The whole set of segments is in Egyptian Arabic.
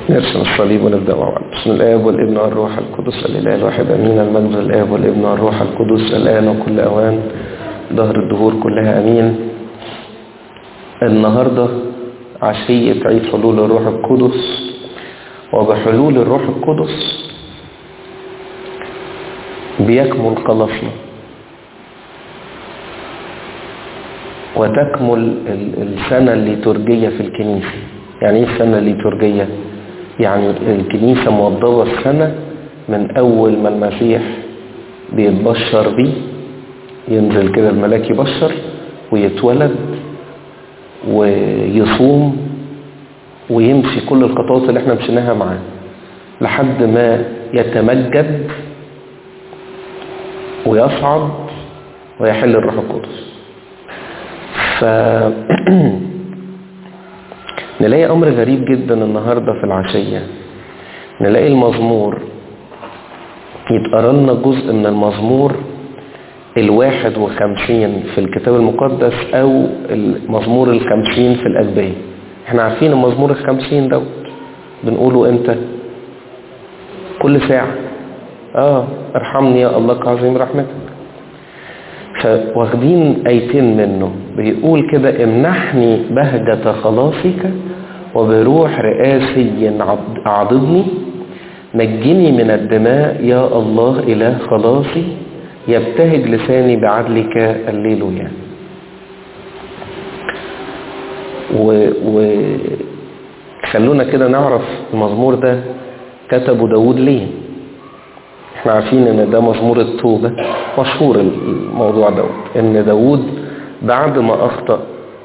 نرسم الصليب ونبدأ مع بعض بسم الآب والابن والروح القدس الإله الواحد أمين المجد للآب والابن والروح القدس الآن وكل أوان ظهر الدهور كلها أمين النهاردة عشية عيد حلول الروح القدس وبحلول الروح القدس بيكمل خلاصنا وتكمل السنة الليتورجية في الكنيسة يعني ايه السنة الليتورجية يعني الكنيسة موضبة السنة من أول ما المسيح بيتبشر بيه ينزل كده الملاك يبشر ويتولد ويصوم ويمشي كل الخطوات اللي احنا مشيناها معاه لحد ما يتمجد ويصعد ويحل الروح القدس ف نلاقي أمر غريب جدا النهاردة في العشية نلاقي المزمور يتقرا لنا جزء من المزمور الواحد وخمسين في الكتاب المقدس أو المزمور الخمسين في الأدبية احنا عارفين المزمور الخمسين دوت بنقوله امتى كل ساعة اه ارحمني يا الله كعظيم رحمتك فواخدين ايتين منه بيقول كده امنحني بهجة خلاصك وبروح رئاسي عضدني نجني من الدماء يا الله إله خلاصي يبتهج لساني بعدلك الليلويا و, و خلونا كده نعرف المزمور ده كتبه داود ليه احنا عارفين ان ده مزمور التوبة مشهور الموضوع دوت ان داود بعد ما اخطأ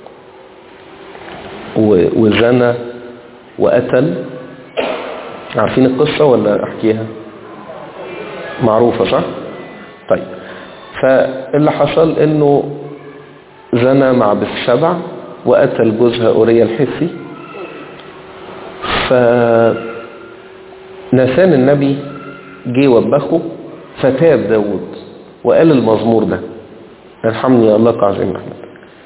وزنى وقتل عارفين القصة ولا احكيها معروفة صح طيب فاللي حصل انه زنى مع بثشبع وقتل جوزها اوريا الحسي فنسان النبي جه وبخه فتاب داود وقال المزمور ده ارحمني يا الله كعظيم رحمتك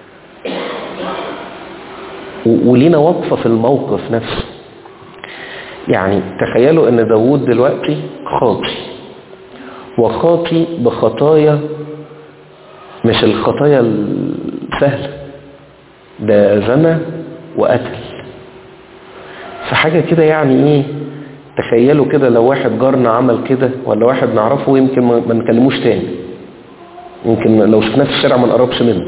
ولينا وقفة في الموقف نفسه يعني تخيلوا ان داود دلوقتي خاطي وخاطي بخطايا مش الخطايا السهلة ده زنى وقتل فحاجة كده يعني ايه تخيلوا كده لو واحد جارنا عمل كده ولا واحد نعرفه يمكن ما نكلموش تاني يمكن لو شفناه في الشارع ما نقربش منه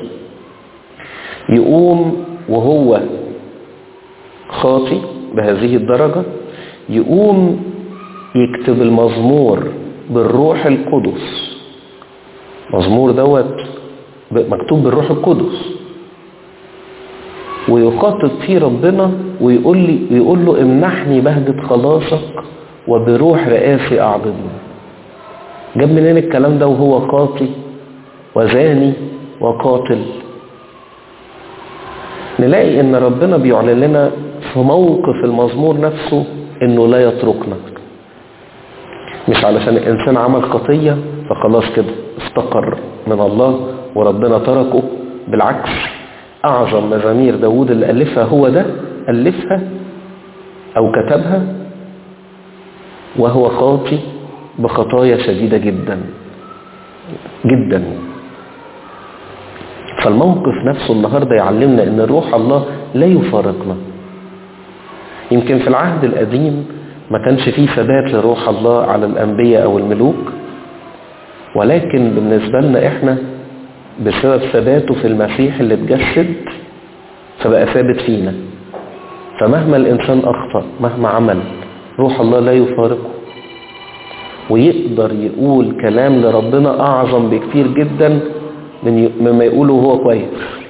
يقوم وهو خاطي بهذه الدرجة يقوم يكتب المزمور بالروح القدس مزمور دوت مكتوب بالروح القدس ويخاطب فيه ربنا ويقول لي يقول له امنحني بهجة خلاصك وبروح رئاسي أعضدني جاب منين الكلام ده وهو قاطي وزاني وقاتل نلاقي ان ربنا بيعلن لنا في موقف المزمور نفسه انه لا يتركنا مش علشان الانسان عمل خطية فخلاص كده استقر من الله وربنا تركه بالعكس اعظم مزامير داود اللي الفها هو ده الفها او كتبها وهو خاطي بخطايا شديدة جدا جدا فالموقف نفسه النهاردة يعلمنا ان روح الله لا يفارقنا يمكن في العهد القديم ما كانش فيه ثبات لروح الله على الأنبياء أو الملوك ولكن بالنسبة لنا إحنا بسبب ثباته في المسيح اللي اتجسد فبقى ثابت فينا فمهما الإنسان أخطأ مهما عمل روح الله لا يفارقه ويقدر يقول كلام لربنا أعظم بكثير جدا من مما يقوله هو كويس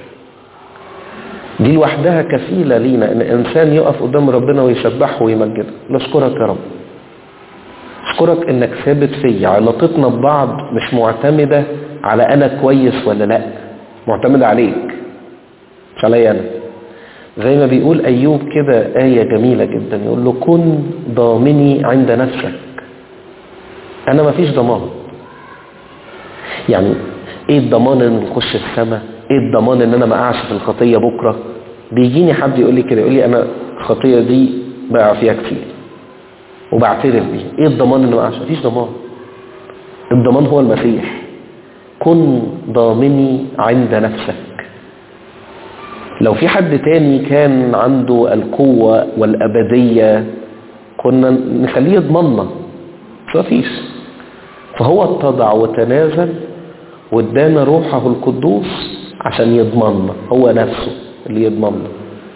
دي لوحدها كفيلة لينا ان انسان يقف قدام ربنا ويسبحه ويمجده نشكرك يا رب اشكرك انك ثابت فيا علاقتنا ببعض مش معتمدة على انا كويس ولا لا معتمدة عليك مش عليا انا زي ما بيقول ايوب كده آية جميلة جدا يقول له كن ضامني عند نفسك انا ما فيش ضمان يعني ايه الضمان ان نخش السماء ايه الضمان ان انا ما اقعش في الخطية بكرة بيجيني حد يقول لي كده يقول لي انا الخطية دي بقع فيها كتير وبعترف بيه ايه الضمان انه ما مفيش ضمان الضمان هو المسيح كن ضامني عند نفسك لو في حد تاني كان عنده القوة والأبدية كنا نخليه يضمننا مفيش فهو اتضع وتنازل وادانا روحه القدوس عشان يضمننا هو نفسه اللي يضمننا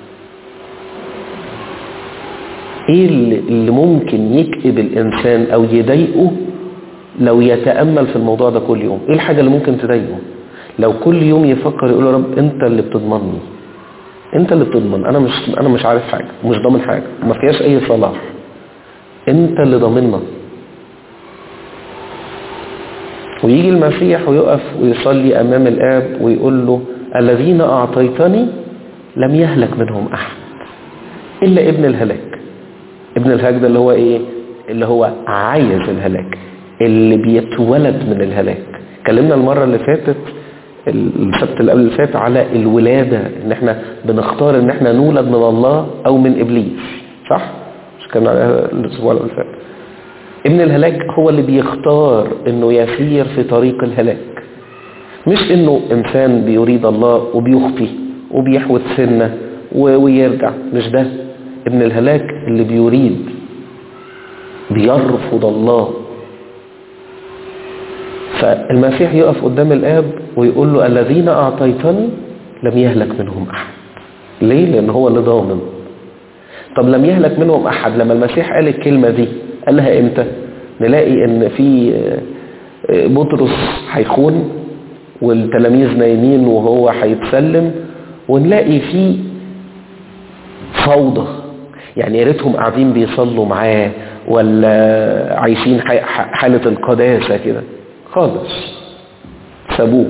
ايه اللي ممكن يكئب الانسان او يضايقه لو يتأمل في الموضوع ده كل يوم ايه الحاجة اللي ممكن تضايقه لو كل يوم يفكر يقول يا رب انت اللي بتضمنني انت اللي بتضمن انا مش انا مش عارف حاجة مش ضامن حاجة ما فيهاش اي صلاح انت اللي ضامننا ويجي المسيح ويقف ويصلي امام الاب ويقول له الذين اعطيتني لم يهلك منهم احد الا ابن الهلاك ابن الهلاك ده اللي هو ايه اللي هو عايز الهلاك اللي بيتولد من الهلاك اتكلمنا المرة اللي فاتت السبت اللي قبل اللي فات على الولادة ان احنا بنختار ان احنا نولد من الله او من ابليس صح؟ مش كان عليها الاسبوع اللي فات ابن الهلاك هو اللي بيختار انه يسير في طريق الهلاك مش انه انسان بيريد الله وبيخطي وبيحوت سنة ويرجع مش ده ابن الهلاك اللي بيريد بيرفض الله فالمسيح يقف قدام الآب ويقول له الذين أعطيتني لم يهلك منهم أحد ليه؟ لأن هو اللي ضامن طب لم يهلك منهم أحد لما المسيح قال الكلمة دي قالها إمتى؟ نلاقي إن في بطرس هيخون والتلاميذ نايمين وهو هيتسلم ونلاقي في فوضى يعني يا ريتهم قاعدين بيصلوا معاه ولا عايشين حالة القداسة كده خالص سابوه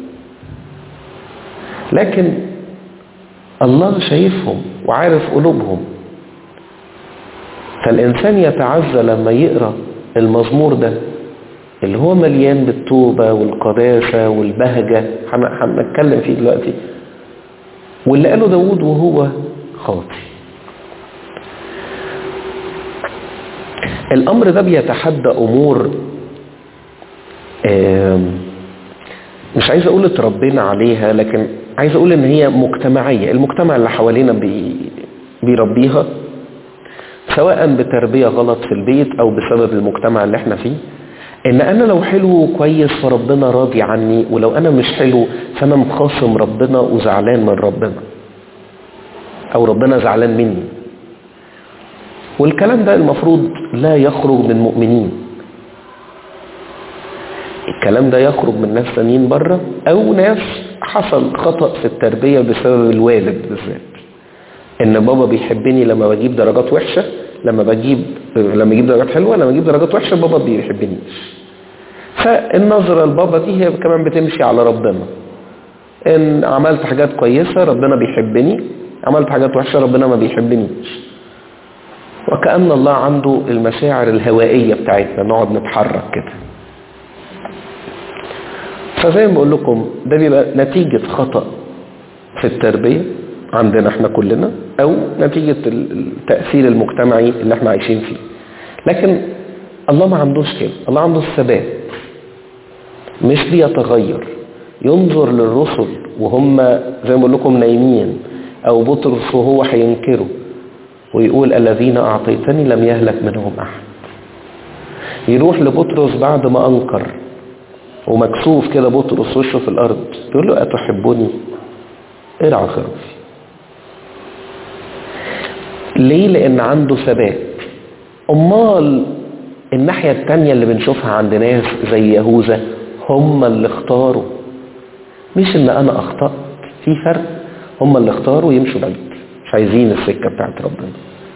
لكن الله شايفهم وعارف قلوبهم فالإنسان يتعزى لما يقرأ المزمور ده اللي هو مليان بالتوبة والقداسة والبهجة هنتكلم فيه دلوقتي واللي قاله داود وهو خاطي الأمر ده بيتحدى أمور مش عايز أقول اتربينا عليها لكن عايز أقول إن هي مجتمعية المجتمع اللي حوالينا بي بيربيها سواء بتربية غلط في البيت أو بسبب المجتمع اللي احنا فيه ان انا لو حلو وكويس فربنا راضي عني ولو انا مش حلو فانا مخاصم ربنا وزعلان من ربنا او ربنا زعلان مني والكلام ده المفروض لا يخرج من مؤمنين الكلام ده يخرج من ناس ثانيين بره او ناس حصل خطأ في التربية بسبب الوالد بالذات ان بابا بيحبني لما بجيب درجات وحشة لما بجيب لما اجيب درجات حلوة لما اجيب درجات وحشة بابا بيحبنيش فالنظرة لبابا دي هي كمان بتمشي على ربنا ان عملت حاجات كويسة ربنا بيحبني عملت حاجات وحشة ربنا ما بيحبنيش وكأن الله عنده المشاعر الهوائية بتاعتنا نقعد نتحرك كده فزي ما بقول لكم ده بيبقى نتيجة خطأ في التربية عندنا احنا كلنا او نتيجة التأثير المجتمعي اللي احنا عايشين فيه لكن الله ما عندوش كده الله عنده الثبات مش بيتغير ينظر للرسل وهم زي ما بقول لكم نايمين او بطرس وهو هينكره ويقول الذين اعطيتني لم يهلك منهم احد يروح لبطرس بعد ما انكر ومكسوف كده بطرس وشه في الارض يقول له اتحبني ارعى خرافي ليه لان عنده ثبات امال الناحية التانية اللي بنشوفها عند ناس زي يهوذا هم اللي اختاروا مش ان انا اخطأت في فرق هم اللي اختاروا يمشوا بعيد مش عايزين السكة بتاعت ربنا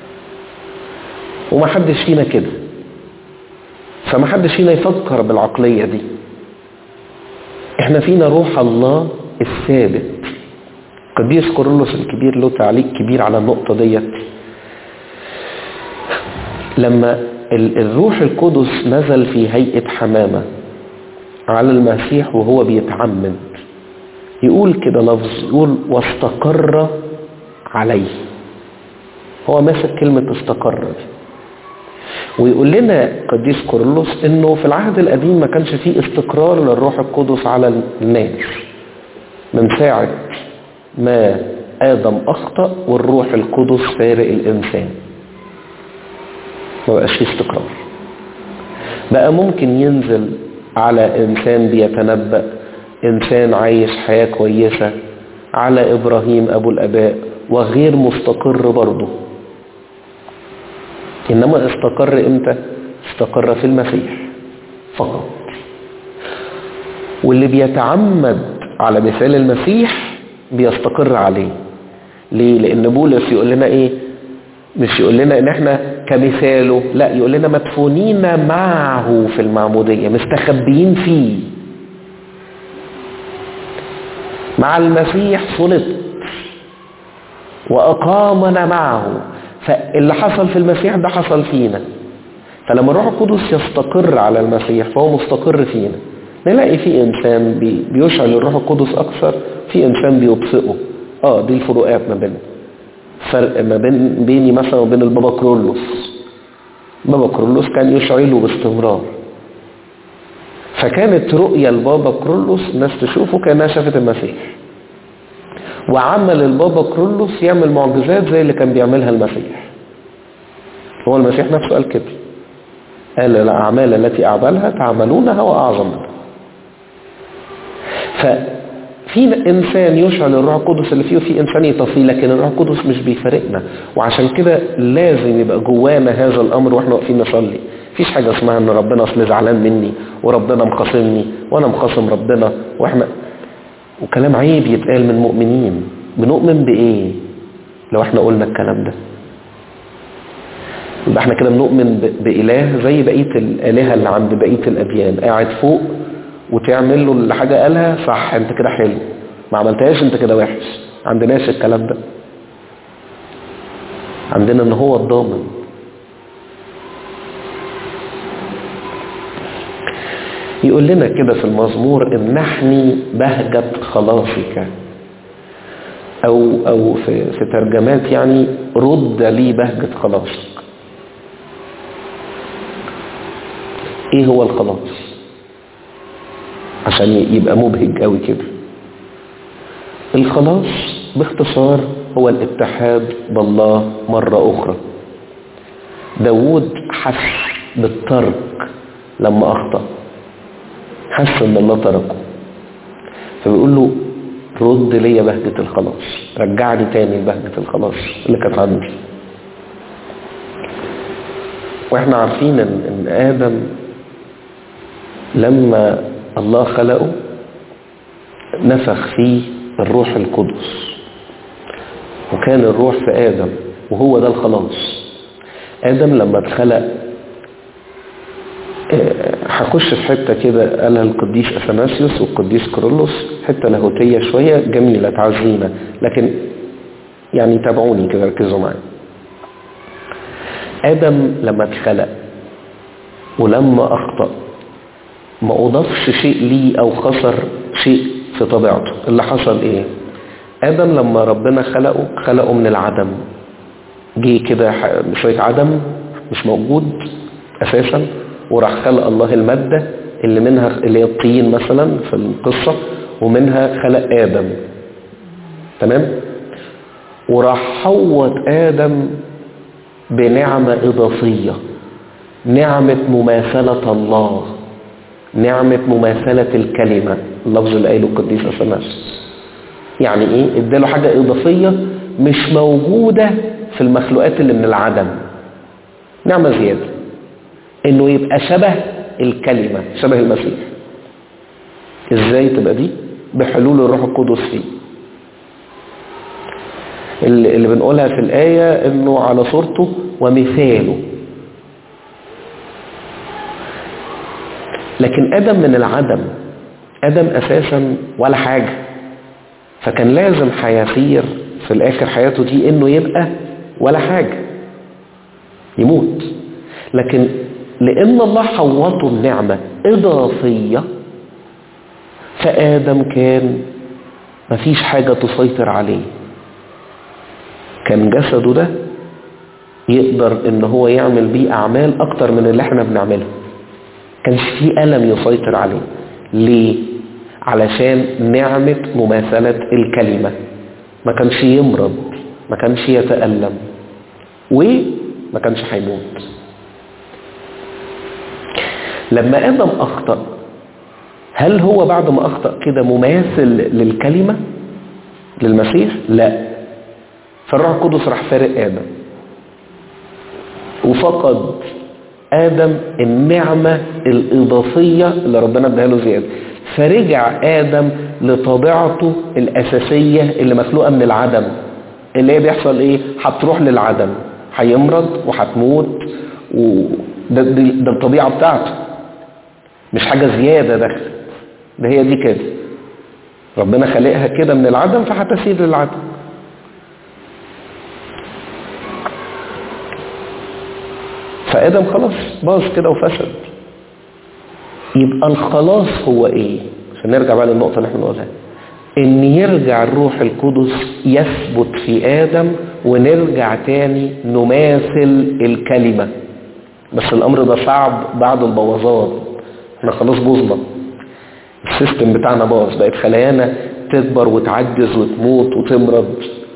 وما حدش فينا كده فما حدش فينا يفكر بالعقلية دي احنا فينا روح الله الثابت قديس كورولوس الكبير له تعليق كبير على النقطة ديت لما الروح القدس نزل في هيئة حمامة على المسيح وهو بيتعمد يقول كده لفظ يقول واستقر عليه هو ماسك كلمة استقر دي ويقول لنا قديس كورلوس انه في العهد القديم ما كانش فيه استقرار للروح القدس على الناس من ساعة ما آدم أخطأ والروح القدس فارق الإنسان ما بقاش فيه استقرار بقى ممكن ينزل على إنسان بيتنبأ إنسان عايش حياة كويسة على إبراهيم أبو الأباء وغير مستقر برضه إنما استقر إمتى؟ استقر في المسيح فقط واللي بيتعمد على مثال المسيح بيستقر عليه ليه؟ لأن بولس يقول لنا إيه؟ مش يقول لنا إن إحنا كمثاله لا يقول لنا مدفونين معه في المعمودية مستخبيين فيه مع المسيح صلت وأقامنا معه فاللي حصل في المسيح ده حصل فينا فلما الروح القدس يستقر على المسيح فهو مستقر فينا نلاقي في إنسان بي بيشعل الروح القدس أكثر في إنسان بيبصئه آه دي الفروقات ما بين فرق ما بين بيني مثلا وبين البابا كرولوس بابا كرولوس كان يشعله باستمرار فكانت رؤية البابا كرولوس الناس تشوفه كأنها شافت المسيح وعمل البابا كرولوس يعمل معجزات زي اللي كان بيعملها المسيح هو المسيح نفسه قال كده قال الأعمال التي أعملها تعملونها وأعظم منها ففي إنسان يشعل الروح القدس اللي فيه في إنسان يطفيه لكن الروح القدس مش بيفارقنا وعشان كده لازم يبقى جوانا هذا الأمر وإحنا واقفين نصلي مفيش حاجة اسمها ان ربنا اصل زعلان مني وربنا مخاصمني وانا مخاصم ربنا واحنا وكلام عيب يتقال من مؤمنين بنؤمن بايه لو احنا قلنا الكلام ده يبقى احنا كده بنؤمن بإله زي بقية الآلهة اللي عند بقية الأديان قاعد فوق وتعمل له اللي حاجة قالها صح انت كده حلو ما عملتهاش انت كده وحش عندناش الكلام ده عندنا ان هو الضامن يقول لنا كده في المزمور امنحني بهجة خلاصك أو, أو في, في ترجمات يعني رد لي بهجة خلاصك ايه هو الخلاص عشان يبقى مبهج قوي كده الخلاص باختصار هو الاتحاد بالله مرة أخرى داود حس بالترك لما أخطأ حس ان الله تركه فبيقول له رد ليا بهجة الخلاص رجعني تاني لبهجة الخلاص اللي كانت عندي واحنا عارفين ان, إن آدم لما الله خلقه نفخ فيه الروح القدس وكان الروح في آدم وهو ده الخلاص آدم لما اتخلق هخش في حتة كده قالها القديس أثناسيوس والقديس كرولوس حتة لاهوتية شوية جميلة تعزينا لكن يعني تابعوني كده ركزوا معايا آدم لما اتخلق ولما أخطأ ما أضافش شيء ليه أو خسر شيء في طبيعته اللي حصل إيه آدم لما ربنا خلقه خلقه من العدم جه كده شوية عدم مش موجود أساسا وراح خلق الله المادة اللي منها اللي هي الطين مثلا في القصة ومنها خلق آدم تمام وراح حوط آدم بنعمة إضافية نعمة مماثلة الله نعمة مماثلة الكلمة اللفظ اللي قايله القديس أثناس يعني ايه اداله حاجة إضافية مش موجودة في المخلوقات اللي من العدم نعمة زيادة انه يبقى شبه الكلمة شبه المسيح ازاي تبقى دي بحلول الروح القدس فيه اللي, اللي بنقولها في الآية انه على صورته ومثاله لكن آدم من العدم آدم أساسا ولا حاجة فكان لازم هيصير في الآخر حياته دي انه يبقى ولا حاجة يموت لكن لأن الله حوطه النعمة إضافية فآدم كان مفيش حاجة تسيطر عليه كان جسده ده يقدر ان هو يعمل بيه اعمال اكتر من اللي احنا بنعملها كانش فيه ألم يسيطر عليه ليه؟ علشان نعمة مماثلة الكلمة ما كانش يمرض ما كانش يتألم وما كانش هيموت لما آدم أخطأ هل هو بعد ما أخطأ كده مماثل للكلمة للمسيح لا فالروح القدس راح فارق آدم وفقد آدم النعمة الإضافية اللي ربنا اداها له زيادة فرجع آدم لطبيعته الأساسية اللي مخلوقة من العدم اللي هي بيحصل إيه؟ هتروح للعدم هيمرض وهتموت وده دي ده الطبيعة بتاعته مش حاجة زيادة دخلت ده هي دي كده ربنا خلقها كده من العدم فهتسير للعدم فآدم خلاص باظ كده وفسد يبقى الخلاص هو ايه عشان نرجع بقى للنقطة اللي احنا بنقولها ان يرجع الروح القدس يثبت في آدم ونرجع تاني نماثل الكلمة بس الامر ده صعب بعد البوظان احنا خلاص بوظنا السيستم بتاعنا باظ بقت خلايانا تكبر وتعجز وتموت وتمرض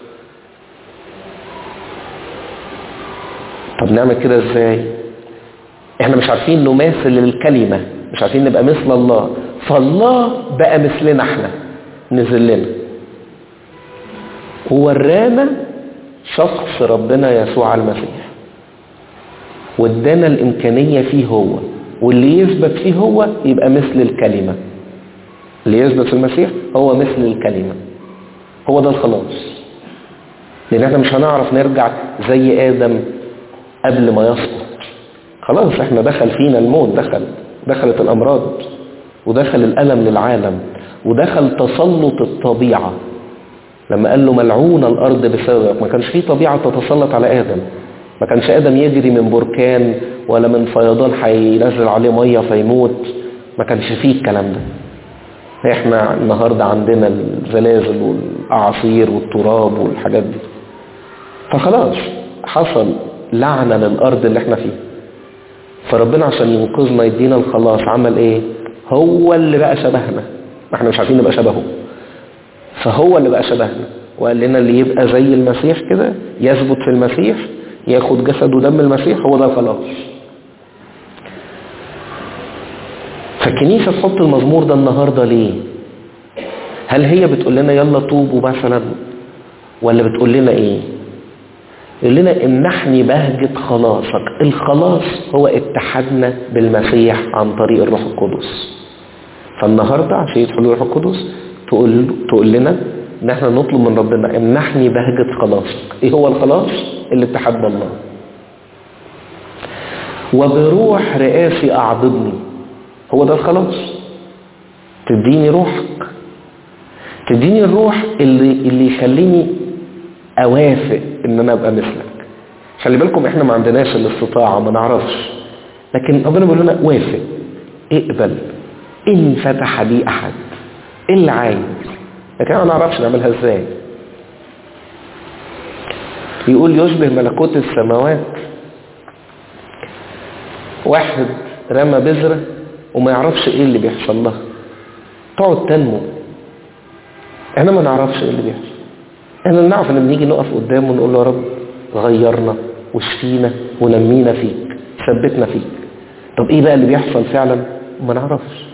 طب نعمل كده ازاي احنا مش عارفين نماثل الكلمة مش عارفين نبقى مثل الله فالله بقى مثلنا احنا نزل لنا وورانا شخص ربنا يسوع المسيح وادانا الامكانية فيه هو واللي يثبت فيه هو يبقى مثل الكلمة اللي يثبت في المسيح هو مثل الكلمة هو ده الخلاص لان احنا مش هنعرف نرجع زي ادم قبل ما يسقط خلاص احنا دخل فينا الموت دخل دخلت الامراض ودخل الالم للعالم ودخل تسلط الطبيعة لما قال له ملعون الارض بسببك ما كانش فيه طبيعة تتسلط على ادم ما كانش ادم يجري من بركان ولا من فيضان هينزل عليه ميه فيموت ما كانش فيه الكلام ده احنا النهارده عندنا الزلازل والاعاصير والتراب والحاجات دي فخلاص حصل لعنة للأرض اللي احنا فيها فربنا عشان ينقذنا يدينا الخلاص عمل ايه هو اللي بقى شبهنا احنا مش عارفين نبقى شبهه فهو اللي بقى شبهنا وقال لنا اللي يبقى زي المسيح كده يثبت في المسيح ياخد جسد ودم المسيح هو ده الخلاص فالكنيسة تحط المزمور ده النهاردة ليه هل هي بتقول لنا يلا توبوا مثلا ولا بتقول لنا ايه يقول لنا امنحني بهجة خلاصك الخلاص هو اتحادنا بالمسيح عن طريق الروح القدس فالنهاردة عشان يدخل الروح القدس تقول, تقول لنا ان احنا نطلب من ربنا امنحني بهجة خلاصك ايه هو الخلاص الاتحاد بالله وبروح رئاسي اعضدني هو ده الخلاص تديني روحك تديني الروح اللي, اللي يخليني اوافق ان انا ابقى مثلك خلي بالكم احنا ما عندناش الاستطاعة ما نعرفش لكن ربنا بيقول لنا وافق اقبل ان فتح لي احد اللي عايز لكن ما نعرفش نعملها ازاي يقول يشبه ملكوت السماوات واحد رمى بذرة وما يعرفش ايه اللي بيحصل لها تقعد تنمو احنا ما نعرفش ايه اللي بيحصل احنا نعرف ان بنيجي نقف قدامه ونقول له يا رب غيرنا واشفينا ونمينا فيك ثبتنا فيك طب ايه بقى اللي بيحصل فعلا ما نعرفش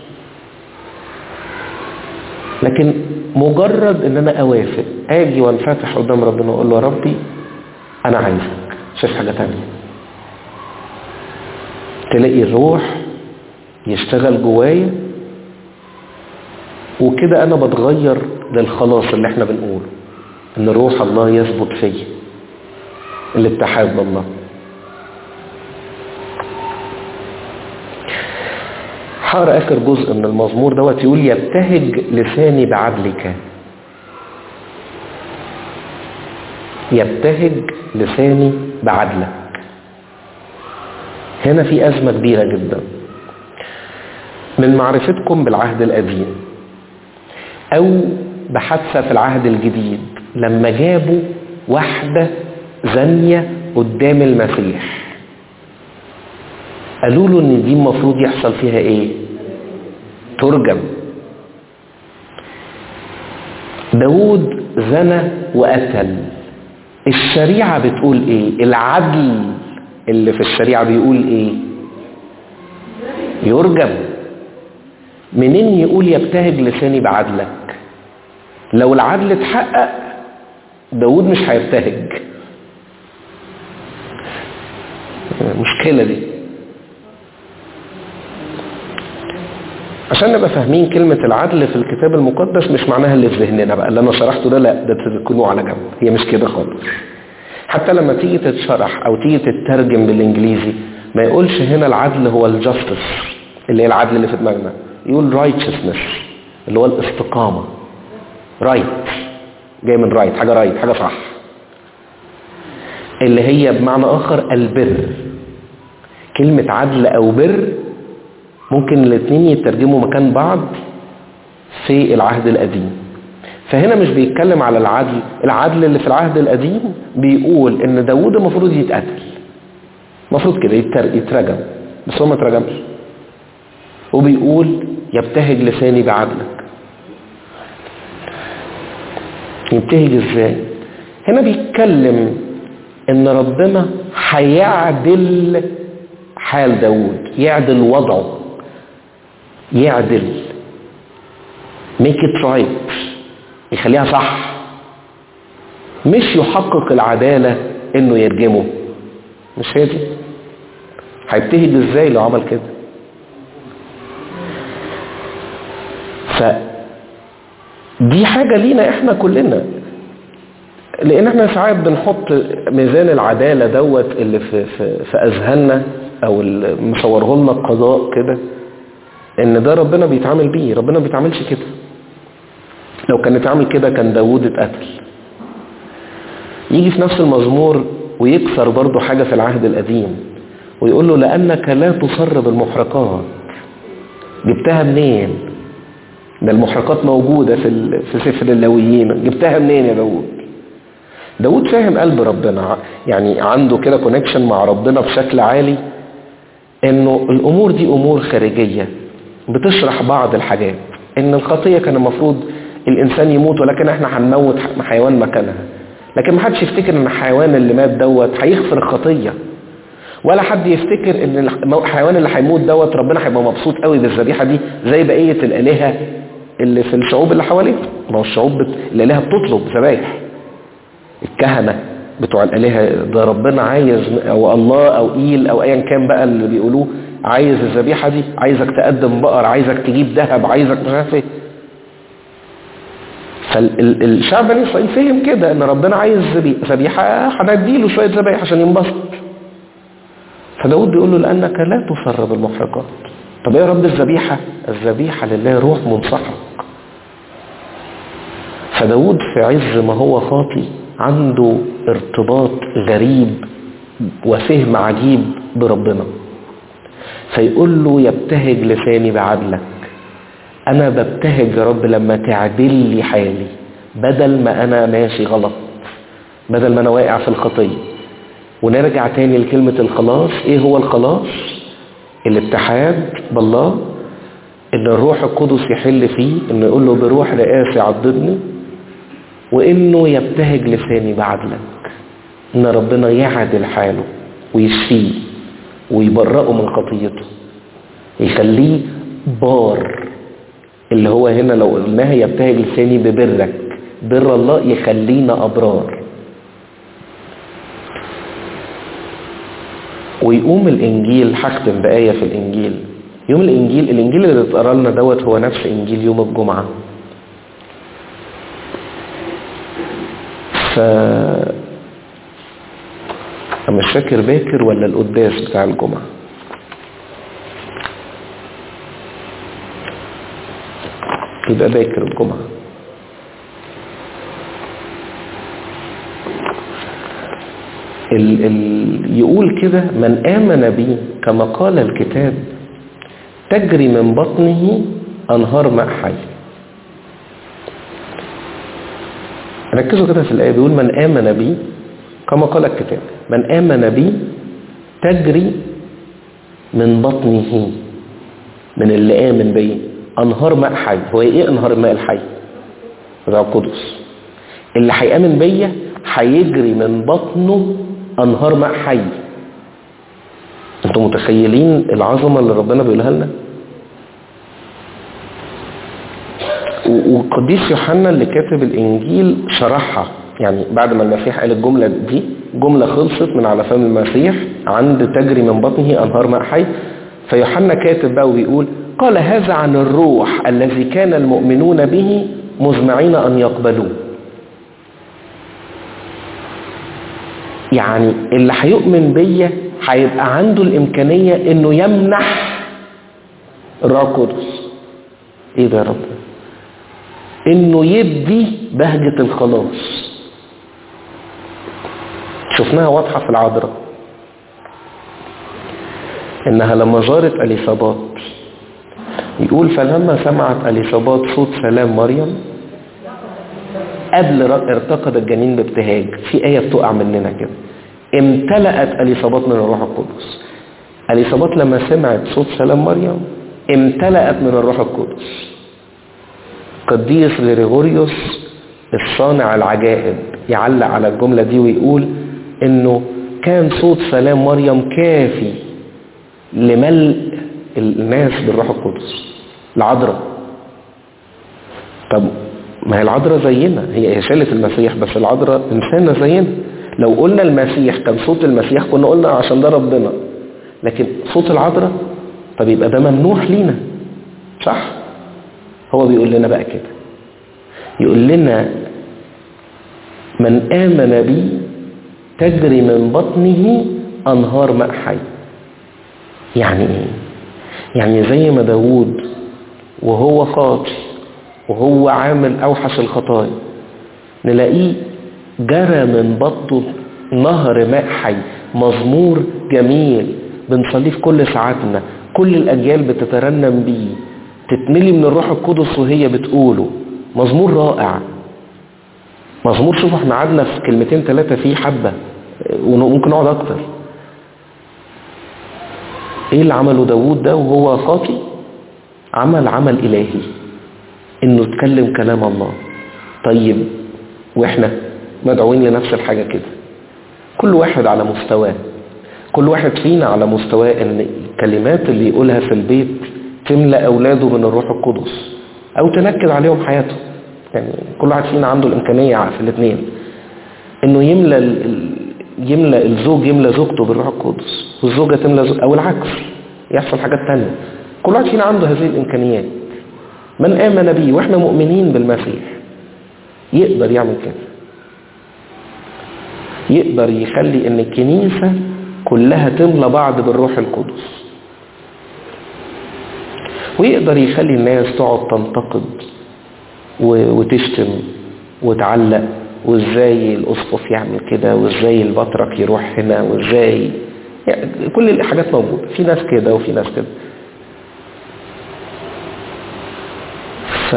لكن مجرد ان انا اوافق اجي وانفتح قدام ربنا واقول له يا ربي انا عايزك شايف حاجه تانية تلاقي الروح يشتغل جوايا وكده انا بتغير للخلاص اللي احنا بنقوله ان روح الله يثبت فيا الاتحاد بالله هقرا اخر جزء من المزمور دوت يقول يبتهج لساني بعدلك يبتهج لساني بعدلك هنا في أزمة كبيرة جدا من معرفتكم بالعهد القديم أو بحادثة في العهد الجديد لما جابوا واحدة زانية قدام المسيح قالوا له ان دي المفروض يحصل فيها ايه ترجم داود زنى وقتل الشريعة بتقول ايه العدل اللي في الشريعة بيقول ايه يرجم منين يقول يبتهج لساني بعدلك لو العدل اتحقق داود مش هيبتهج المشكلة دي عشان نبقى فاهمين كلمة العدل في الكتاب المقدس مش معناها اللي في ذهننا بقى اللي انا شرحته ده لا ده تكونوا على جنب هي مش كده خالص حتى لما تيجي تتشرح او تيجي تترجم بالانجليزي ما يقولش هنا العدل هو الجاستس اللي هي العدل اللي في دماغنا يقول righteousness اللي هو الاستقامة رايت جاي من رايت حاجة رايت حاجة صح اللي هي بمعنى آخر البر كلمة عدل أو بر ممكن الاثنين يترجموا مكان بعض في العهد القديم فهنا مش بيتكلم على العدل العدل اللي في العهد القديم بيقول ان داوود المفروض يتقتل المفروض كده يترجم بس هو ما اترجمش وبيقول يبتهج لساني بعدلك يبتهج ازاي هنا بيتكلم ان ربنا هيعدل حال داود يعدل وضعه يعدل make it right يخليها صح مش يحقق العدالة انه يرجمه مش هي دي هيبتهج ازاي لو عمل كده ف دي حاجة لينا احنا كلنا لان احنا ساعات بنحط ميزان العدالة دوت اللي في, في, في اذهاننا او اللي مصوره لنا القضاء كده ان ده ربنا بيتعامل بيه ربنا ما بيتعاملش كده لو كان اتعامل كده كان داوود اتقتل يجي في نفس المزمور ويكسر برضه حاجة في العهد القديم ويقول له لأنك لا تصر بالمحرقات جبتها منين ده المحرقات موجودة في في سفر اللاويين جبتها منين يا داوود داوود فاهم قلب ربنا يعني عنده كده كونكشن مع ربنا بشكل عالي انه الامور دي امور خارجية بتشرح بعض الحاجات ان الخطية كان المفروض الانسان يموت ولكن احنا هنموت حيوان مكانها لكن ما حدش يفتكر ان الحيوان اللي مات دوت هيغفر الخطية ولا حد يفتكر ان الحيوان اللي هيموت دوت ربنا هيبقى مبسوط قوي بالذبيحة دي زي بقية الالهة اللي في الشعوب اللي حواليه ما هو الشعوب بت... الالهة بتطلب ذبايح الكهنة بتوع الالهة ده ربنا عايز او الله او ايل او ايا كان بقى اللي بيقولوه عايز الذبيحة دي عايزك تقدم بقر عايزك تجيب ذهب عايزك مش عارف ايه فالشعب بني اسرائيل فهم كده ان ربنا عايز ذبيحه هنديله شويه ذبايح عشان ينبسط فداود بيقول له لانك لا تصر بالمحرقات طب ايه يا رب الذبيحه الذبيحه لله روح منسحق فداود في عز ما هو خاطي عنده ارتباط غريب وفهم عجيب بربنا فيقول له يبتهج لساني بعدلك انا ببتهج يا رب لما تعدل لي حالي بدل ما انا ماشي غلط بدل ما انا واقع في الخطيه ونرجع تاني لكلمة الخلاص ايه هو الخلاص الاتحاد بالله ان الروح القدس يحل فيه انه يقول له بروح رئاسي عضدني وانه يبتهج لساني بعدلك ان ربنا يعدل حاله ويشفيه ويبرئه من خطيته يخليه بار اللي هو هنا لو قلناها يبتهج لساني ببرك بر الله يخلينا أبرار ويقوم الإنجيل هختم بآية في الإنجيل يوم الإنجيل الإنجيل اللي اتقرا لنا دوت هو نفس إنجيل يوم الجمعة ف مش فاكر باكر ولا القداس بتاع الجمعه يبقى باكر الجمعة ال ال يقول كده من آمن بي كما قال الكتاب تجري من بطنه أنهار ماء حي ركزوا كده في الآية بيقول من آمن بي كما قال الكتاب من آمن بي تجري من بطنه من اللي آمن بي أنهار ماء حي هو إيه أنهار الماء الحي؟ الروح القدس اللي هيآمن بيا هيجري من بطنه أنهار ماء حي انتوا متخيلين العظمة اللي ربنا بيقولها لنا وقديس يوحنا اللي كاتب الانجيل شرحها يعني بعد ما المسيح قال الجملة دي جملة خلصت من على فم المسيح عند تجري من بطنه انهار ماء حي فيوحنا كاتب بقى وبيقول قال هذا عن الروح الذي كان المؤمنون به مزمعين ان يقبلوه يعني اللي هيؤمن بيا هيبقى عنده الامكانية انه يمنح الروح القدس ايه ده يا رب انه يدي بهجة الخلاص شفناها واضحة في العذراء انها لما زارت اليصابات يقول فلما سمعت اليصابات صوت سلام مريم قبل ارتقد الجنين بابتهاج في آية بتقع مننا كده امتلأت اليصابات من الروح القدس اليصابات لما سمعت صوت سلام مريم امتلأت من الروح القدس قديس غريغوريوس الصانع العجائب يعلق على الجملة دي ويقول انه كان صوت سلام مريم كافي لملء الناس بالروح القدس العذراء طب ما هي العذراء زينا هي هي شالت المسيح بس العذراء انسانه زينا لو قلنا المسيح كان صوت المسيح كنا قلنا عشان ده ربنا لكن صوت العذراء طب يبقى ده ممنوح لينا صح هو بيقول لنا بقى كده يقول لنا من آمن بي تجري من بطنه أنهار ماء حي يعني ايه يعني زي ما داوود وهو خاطي وهو عامل أوحش الخطايا نلاقيه جرى من بطنه نهر ماء حي مزمور جميل بنصليه في كل ساعاتنا كل الأجيال بتترنم بيه تتملي من الروح القدس وهي بتقوله مزمور رائع مزمور شوف احنا قعدنا في كلمتين ثلاثة فيه حبة وممكن نقعد أكتر ايه اللي عمله داوود ده وهو خاطي عمل عمل إلهي انه اتكلم كلام الله طيب واحنا مدعوين لنفس الحاجة كده كل واحد على مستواه كل واحد فينا على مستواه ان الكلمات اللي يقولها في البيت تملأ اولاده من الروح القدس او تنكد عليهم حياتهم يعني كل واحد فينا عنده الامكانية في الاثنين انه يملى ال... يملى الزوج يملى زوجته بالروح القدس والزوجة تملى زوج او العكس يحصل حاجات تانية كل واحد فينا عنده هذه الامكانيات من آمن بي واحنا مؤمنين بالمسيح يقدر يعمل كده يقدر يخلي ان الكنيسة كلها تملى بعض بالروح القدس ويقدر يخلي الناس تقعد تنتقد وتشتم وتعلق وازاي الاسقف يعمل كده وازاي البطرك يروح هنا وازاي يعني كل الحاجات موجودة في ناس كده وفي ناس كده ف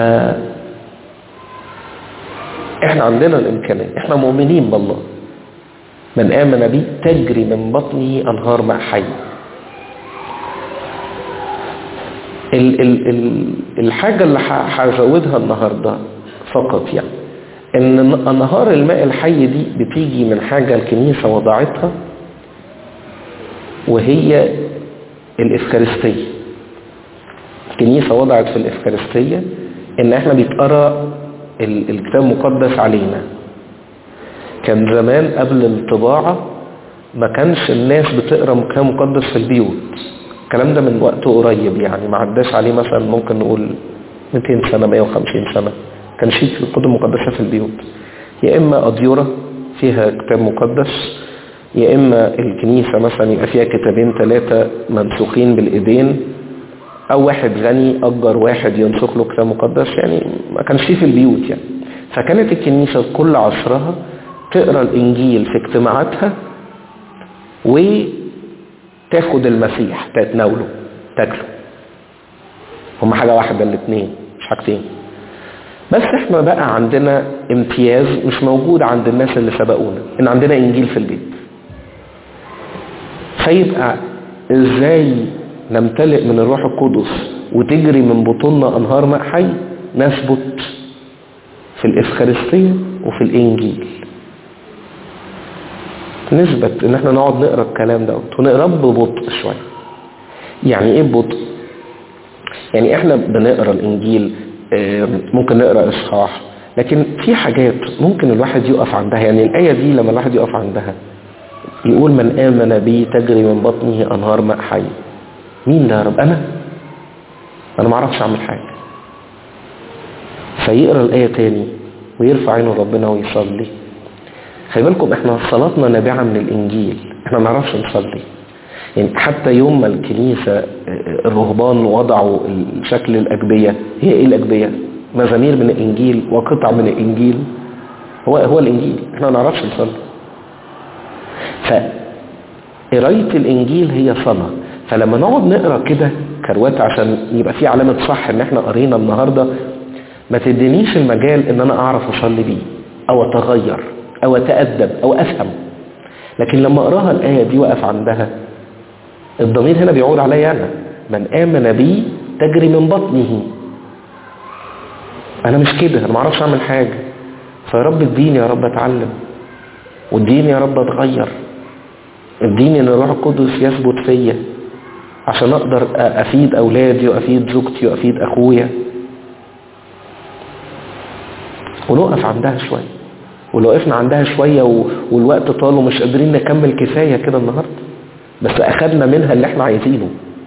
احنا عندنا الامكانية احنا مؤمنين بالله من آمن بي تجري من بطنه أنهار ماء حي ال ال ال الحاجة اللي هزودها النهاردة فقط يعني ان انهار الماء الحي دي بتيجي من حاجة الكنيسة وضعتها وهي الإفكارستية الكنيسة وضعت في الإفكارستية ان احنا بيتقرأ الكتاب المقدس علينا كان زمان قبل الطباعة ما كانش الناس بتقرأ كتاب مقدس في البيوت الكلام ده من وقت قريب يعني ما عداش عليه مثلا ممكن نقول 200 سنة 150 سنة كان شيء في الكتب المقدسة في البيوت يا إما أديرة فيها كتاب مقدس يا إما الكنيسة مثلا يبقى فيها كتابين ثلاثة منسوخين بالإيدين أو واحد غني أجر واحد ينسخ له كتاب مقدس يعني ما كانش فيه في البيوت يعني فكانت الكنيسة كل عصرها تقرأ الإنجيل في اجتماعاتها وتاخد المسيح تتناوله تاكله هم حاجة واحدة الاثنين مش حاجتين بس احنا بقى عندنا امتياز مش موجود عند الناس اللي سبقونا ان عندنا انجيل في البيت فيبقى ازاي نمتلئ من الروح القدس وتجري من بطوننا انهار ماء حي نثبت في الافخارستيه وفي الانجيل نثبت ان احنا نقعد نقرا الكلام دوت ونقراه ببطء شويه يعني ايه ببطء يعني احنا بنقرا الانجيل ممكن نقرا اصحاح لكن في حاجات ممكن الواحد يقف عندها يعني الايه دي لما الواحد يقف عندها يقول من امن بي تجري من بطنه انهار ماء حي مين ده يا رب انا انا ما اعرفش اعمل حاجه فيقرا الايه تاني ويرفع عينه ربنا ويصلي خلي بالكم احنا صلاتنا نابعه من الانجيل احنا ما نعرفش نصلي يعني حتى يوم ما الكنيسة الرهبان وضعوا شكل الأجبية هي إيه الأجبية؟ مزامير من الإنجيل وقطع من الإنجيل هو هو الإنجيل إحنا ما نعرفش نصلي فقراية الإنجيل هي صلاة فلما نقعد نقرا كده كروات عشان يبقى في علامة صح إن إحنا قرينا النهاردة ما تدينيش المجال إن أنا أعرف أصلي بيه أو أتغير أو أتأدب أو أفهم لكن لما أقراها الآية دي وقف عندها الضمير هنا بيعود عليا أنا من آمن بي تجري من بطنه أنا مش كده أنا معرفش أعمل حاجة فيا رب اديني يا رب أتعلم واديني يا رب أتغير اديني أن الروح القدس يثبت فيا عشان أقدر أفيد أولادي وأفيد زوجتي وأفيد أخويا ونقف عندها شوية ولو وقفنا عندها شوية والوقت طال ومش قادرين نكمل كفاية كده النهاردة بس أخدنا منها اللي احنا عايزينه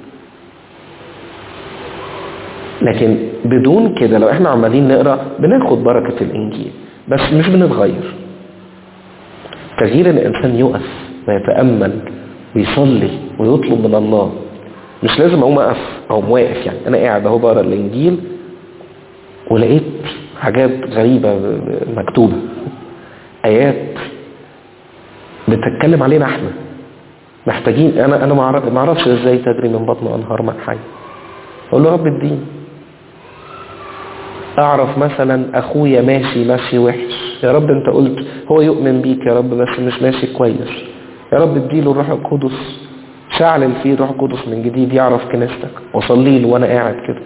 لكن بدون كده لو احنا عمالين نقرأ بناخد بركة الإنجيل بس مش بنتغير تغيير الإنسان يقف ويتأمل ويصلي ويطلب من الله مش لازم أقوم أقف أو واقف يعني أنا قاعد أهو بقرا الإنجيل ولقيت حاجات غريبة مكتوبة آيات بتتكلم علينا احنا محتاجين انا انا ما اعرفش ازاي تجري من بطن انهار ماء حي اقول له رب الدين اعرف مثلا اخويا ماشي ماشي وحش يا رب انت قلت هو يؤمن بيك يا رب بس مش ماشي كويس يا رب اديله الروح القدس شعل فيه الروح القدس من جديد يعرف كنيستك وصلي له وانا قاعد كده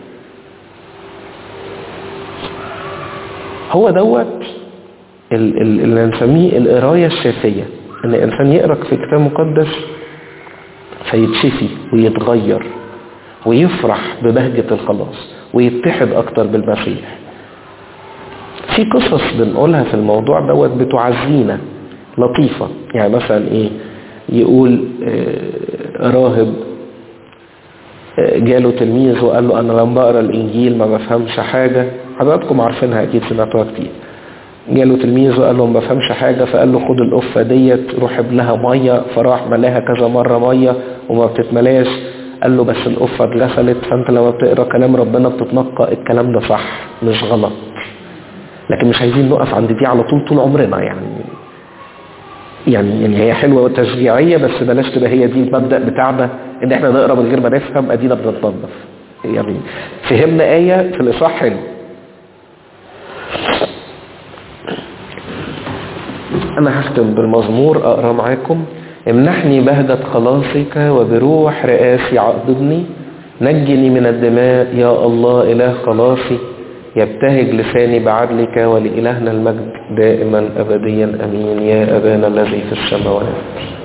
هو دوت اللي نسميه القرايه الشافيه ان الانسان يقرا في كتاب مقدس فيتشفي ويتغير ويفرح ببهجة الخلاص ويتحد أكتر بالمسيح في قصص بنقولها في الموضوع دوت بتعزينا لطيفة يعني مثلا إيه يقول آه راهب آه جاله تلميذ وقال له أنا لما بقرا الإنجيل ما بفهمش حاجة حضراتكم عارفينها أكيد سمعتوها كتير جاله تلميذ وقال له ما بفهمش حاجة فقال له خد القفة ديت روح لها مية فراح ملاها كذا مرة مية وما بتتملاش قال له بس القفة اتغسلت فانت لما بتقرا كلام ربنا بتتنقى الكلام ده صح مش غلط لكن مش عايزين نقف عند دي على طول طول عمرنا يعني يعني يعني هي حلوة وتشجيعية بس بلاش تبقى هي دي المبدأ بتاعنا ان احنا نقرا من غير ما نفهم ادينا بنتنظف يعني فهمنا آية في الإصحاح حلو أنا هختم بالمزمور أقرأ معاكم امنحني بهجة خلاصك وبروح رئاسي عقدني نجني من الدماء يا الله إله خلاصي يبتهج لساني بعدلك ولإلهنا المجد دائما أبديا أمين يا أبانا الذي في السماوات